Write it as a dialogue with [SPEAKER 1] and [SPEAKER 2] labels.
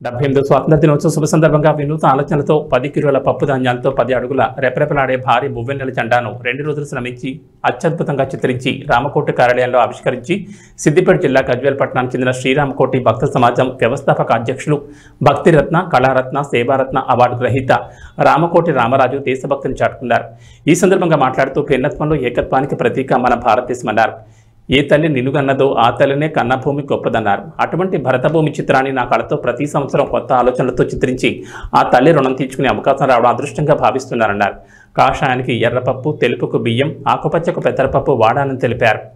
[SPEAKER 1] డెబ్బై ఎనిమిదో స్వాతంత్ర దినోత్సవ శుభ సందర్భంగా వినూత్న ఆలోచనలతో పది కిలోల పప్పు ధాన్యాలతో పది అడుగుల రెపరెపలాడే భారీ మువ్వెన్నెల జెండాను రెండు రోజులు శ్రమించి అత్యద్భుతంగా చిత్రించి రామకోటి కార్యాలయంలో ఆవిష్కరించి సిద్దిపేట జిల్లా గజ్వేల్ పట్టణానికి చెందిన శ్రీరామకోటి భక్త సమాజం వ్యవస్థాపక అధ్యక్షులు భక్తిరత్న కళారత్న సేవారత్న అవార్డు గ్రహీత రామకోటి రామరాజు దేశభక్తిని చాటుకున్నారు ఈ సందర్భంగా మాట్లాడుతూ భిన్నత్వంలో ఏకత్వానికి ప్రతీక మన భారతదేశం అన్నారు ఏ తల్లి నిలుగన్నదో ఆ తల్లినే కన్నభూమి గొప్పదన్నారు అటువంటి భరతభూమి చిత్రాన్ని నా కళతో ప్రతి సంవత్సరం కొత్త ఆలోచనలతో చిత్రించి ఆ తల్లి రుణం తీర్చుకునే అవకాశం రావడం అదృష్టంగా భావిస్తున్నారన్నారు కాషాయానికి ఎర్రపప్పు తెలుపుకు బియ్యం ఆకుపచ్చకు పెసరపప్పు వాడాలని తెలిపారు